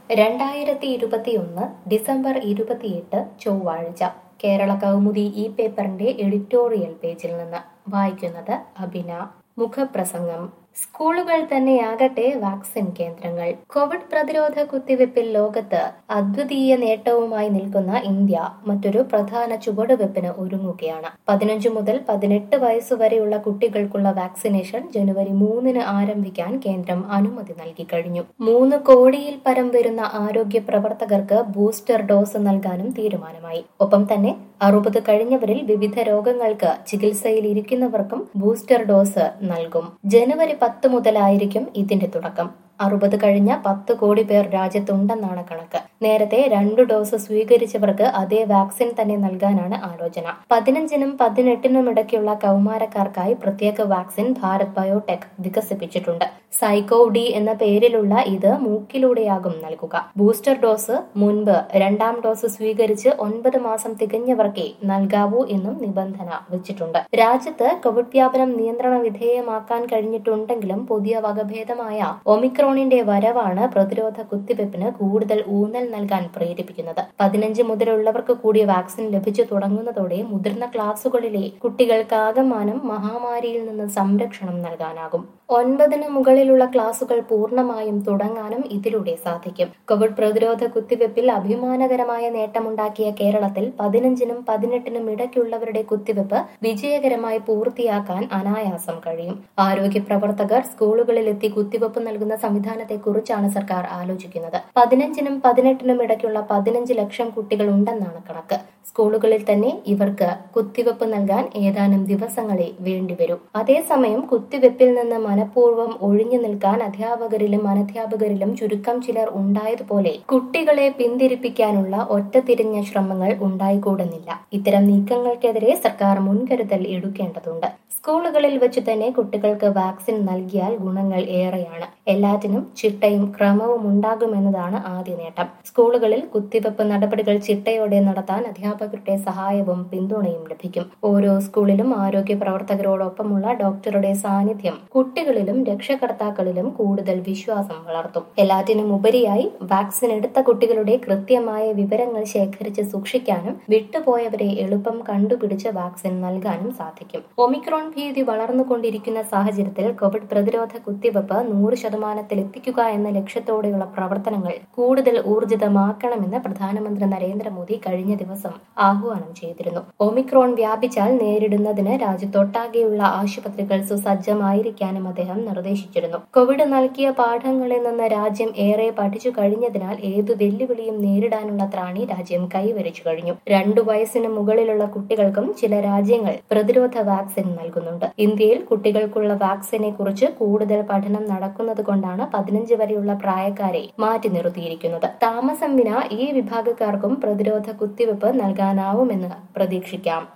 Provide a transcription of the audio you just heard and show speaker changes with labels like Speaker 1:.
Speaker 1: രണ്ടായിരത്തി ഇരുപത്തിയൊന്ന് ഡിസംബർ ഇരുപത്തിയെട്ട് ചൊവ്വാഴ്ച കേരള കൗമുദി ഈ പേപ്പറിന്റെ എഡിറ്റോറിയൽ പേജിൽ നിന്ന് വായിക്കുന്നത് അഭിന മുഖപ്രസംഗം സ്കൂളുകൾ തന്നെയാകട്ടെ വാക്സിൻ കേന്ദ്രങ്ങൾ കോവിഡ് പ്രതിരോധ കുത്തിവെപ്പിൽ ലോകത്ത് അദ്വിതീയ നേട്ടവുമായി നിൽക്കുന്ന ഇന്ത്യ മറ്റൊരു പ്രധാന ചുവടുവെപ്പിന് ഒരുങ്ങുകയാണ് പതിനഞ്ചു മുതൽ പതിനെട്ട് വയസ്സുവരെയുള്ള കുട്ടികൾക്കുള്ള വാക്സിനേഷൻ ജനുവരി മൂന്നിന് ആരംഭിക്കാൻ കേന്ദ്രം അനുമതി നൽകി കഴിഞ്ഞു മൂന്ന് കോടിയിൽ പരം വരുന്ന ആരോഗ്യ പ്രവർത്തകർക്ക് ബൂസ്റ്റർ ഡോസ് നൽകാനും തീരുമാനമായി ഒപ്പം തന്നെ അറുപത് കഴിഞ്ഞവരിൽ വിവിധ രോഗങ്ങൾക്ക് ചികിത്സയിൽ ഇരിക്കുന്നവർക്കും ബൂസ്റ്റർ ഡോസ് നൽകും ജനുവരി പത്ത് മുതലായിരിക്കും ഇതിന്റെ തുടക്കം അറുപത് കഴിഞ്ഞ പത്ത് കോടി പേർ രാജ്യത്തുണ്ടെന്നാണ് കണക്ക് നേരത്തെ രണ്ടു ഡോസ് സ്വീകരിച്ചവർക്ക് അതേ വാക്സിൻ തന്നെ നൽകാനാണ് ആലോചന പതിനഞ്ചിനും പതിനെട്ടിനും ഇടയ്ക്കുള്ള കൗമാരക്കാർക്കായി പ്രത്യേക വാക്സിൻ ഭാരത് ബയോടെക് വികസിപ്പിച്ചിട്ടുണ്ട് സൈക്കോ ഡി എന്ന പേരിലുള്ള ഇത് മൂക്കിലൂടെയാകും നൽകുക ബൂസ്റ്റർ ഡോസ് മുൻപ് രണ്ടാം ഡോസ് സ്വീകരിച്ച് ഒൻപത് മാസം തികഞ്ഞവർക്കേ നൽകാവൂ എന്നും നിബന്ധന വെച്ചിട്ടുണ്ട് രാജ്യത്ത് കോവിഡ് വ്യാപനം നിയന്ത്രണ വിധേയമാക്കാൻ കഴിഞ്ഞിട്ടുണ്ടെങ്കിലും പുതിയ വകഭേദമായ ഒമിക്രോണിന്റെ വരവാണ് പ്രതിരോധ കുത്തിവെപ്പിന് കൂടുതൽ ഊന്നൽ നൽകാൻ പ്രേരിപ്പിക്കുന്നത് പതിനഞ്ച് മുതലുള്ളവർക്ക് കൂടി വാക്സിൻ ലഭിച്ചു തുടങ്ങുന്നതോടെ മുതിർന്ന ക്ലാസുകളിലെ കുട്ടികൾക്കാകമാനം മഹാമാരിയിൽ നിന്ന് സംരക്ഷണം നൽകാനാകും ഒൻപതിന് മുകളിലുള്ള ക്ലാസുകൾ പൂർണ്ണമായും തുടങ്ങാനും ഇതിലൂടെ സാധിക്കും കോവിഡ് പ്രതിരോധ കുത്തിവെപ്പിൽ അഭിമാനകരമായ നേട്ടമുണ്ടാക്കിയ കേരളത്തിൽ പതിനഞ്ചിനും പതിനെട്ടിനും ഇടയ്ക്കുള്ളവരുടെ കുത്തിവെപ്പ് വിജയകരമായി പൂർത്തിയാക്കാൻ അനായാസം കഴിയും ആരോഗ്യ പ്രവർത്തകർ സ്കൂളുകളിലെത്തി കുത്തിവെപ്പ് നൽകുന്ന സംവിധാനത്തെക്കുറിച്ചാണ് സർക്കാർ ആലോചിക്കുന്നത് പതിനഞ്ചിനും പതിനെട്ടിനും ഇടയ്ക്കുള്ള പതിനഞ്ച് ലക്ഷം കുട്ടികൾ ഉണ്ടെന്നാണ് കണക്ക് സ്കൂളുകളിൽ തന്നെ ഇവർക്ക് കുത്തിവെപ്പ് നൽകാൻ ഏതാനും ദിവസങ്ങളെ വേണ്ടിവരും അതേസമയം കുത്തിവെപ്പിൽ നിന്ന് മനഃപൂർവ്വം ഒഴിഞ്ഞു നിൽക്കാൻ അധ്യാപകരിലും അനധ്യാപകരിലും ചുരുക്കം ചിലർ ഉണ്ടായതുപോലെ കുട്ടികളെ പിന്തിരിപ്പിക്കാനുള്ള ഒറ്റതിരിഞ്ഞ ശ്രമങ്ങൾ ഉണ്ടായിക്കൂടുന്നില്ല ഇത്തരം നീക്കങ്ങൾക്കെതിരെ സർക്കാർ മുൻകരുതൽ എടുക്കേണ്ടതുണ്ട് സ്കൂളുകളിൽ വെച്ച് തന്നെ കുട്ടികൾക്ക് വാക്സിൻ നൽകിയാൽ ഗുണങ്ങൾ ഏറെയാണ് എല്ലാറ്റിനും ചിട്ടയും ക്രമവും ഉണ്ടാകുമെന്നതാണ് ആദ്യ നേട്ടം സ്കൂളുകളിൽ കുത്തിവെപ്പ് നടപടികൾ ചിട്ടയോടെ നടത്താൻ അധ്യാപകരുടെ സഹായവും പിന്തുണയും ലഭിക്കും ഓരോ സ്കൂളിലും ആരോഗ്യ പ്രവർത്തകരോടൊപ്പമുള്ള ഡോക്ടറുടെ സാന്നിധ്യം കുട്ടികളിലും രക്ഷകർത്താക്കളിലും കൂടുതൽ വിശ്വാസം വളർത്തും എല്ലാറ്റിനും ഉപരിയായി വാക്സിൻ എടുത്ത കുട്ടികളുടെ കൃത്യമായ വിവരങ്ങൾ ശേഖരിച്ച് സൂക്ഷിക്കാനും വിട്ടുപോയവരെ എളുപ്പം കണ്ടുപിടിച്ച് വാക്സിൻ നൽകാനും സാധിക്കും ഒമിക്രോൺ ഭീതി വളർന്നുകൊണ്ടിരിക്കുന്ന സാഹചര്യത്തിൽ കോവിഡ് പ്രതിരോധ കുത്തിവെപ്പ് നൂറ് ശതമാനത്തിൽ എത്തിക്കുക എന്ന ലക്ഷ്യത്തോടെയുള്ള പ്രവർത്തനങ്ങൾ കൂടുതൽ ഊർജിതമാക്കണമെന്ന് പ്രധാനമന്ത്രി നരേന്ദ്രമോദി കഴിഞ്ഞ ദിവസം ആഹ്വാനം ചെയ്തിരുന്നു ഒമിക്രോൺ വ്യാപിച്ചാൽ നേരിടുന്നതിന് രാജ്യത്തൊട്ടാകെയുള്ള ആശുപത്രികൾ സുസജ്ജമായിരിക്കാനും അദ്ദേഹം നിർദ്ദേശിച്ചിരുന്നു കോവിഡ് നൽകിയ പാഠങ്ങളിൽ നിന്ന് രാജ്യം ഏറെ പഠിച്ചു കഴിഞ്ഞതിനാൽ ഏതു വെല്ലുവിളിയും നേരിടാനുള്ള ത്രാണി രാജ്യം കൈവരിച്ചു കഴിഞ്ഞു രണ്ടു വയസ്സിന് മുകളിലുള്ള കുട്ടികൾക്കും ചില രാജ്യങ്ങൾ പ്രതിരോധ വാക്സിൻ നൽകുന്നുണ്ട് ഇന്ത്യയിൽ കുട്ടികൾക്കുള്ള വാക്സിനെ കുറിച്ച് കൂടുതൽ പഠനം നടക്കുന്നത് കൊണ്ടാണ് പതിനഞ്ച് വരെയുള്ള പ്രായക്കാരെ മാറ്റി നിർത്തിയിരിക്കുന്നത് താമസം വിന ഈ വിഭാഗക്കാർക്കും പ്രതിരോധ കുത്തിവെപ്പ് നൽകാനാവുമെന്ന് പ്രതീക്ഷിക്കാം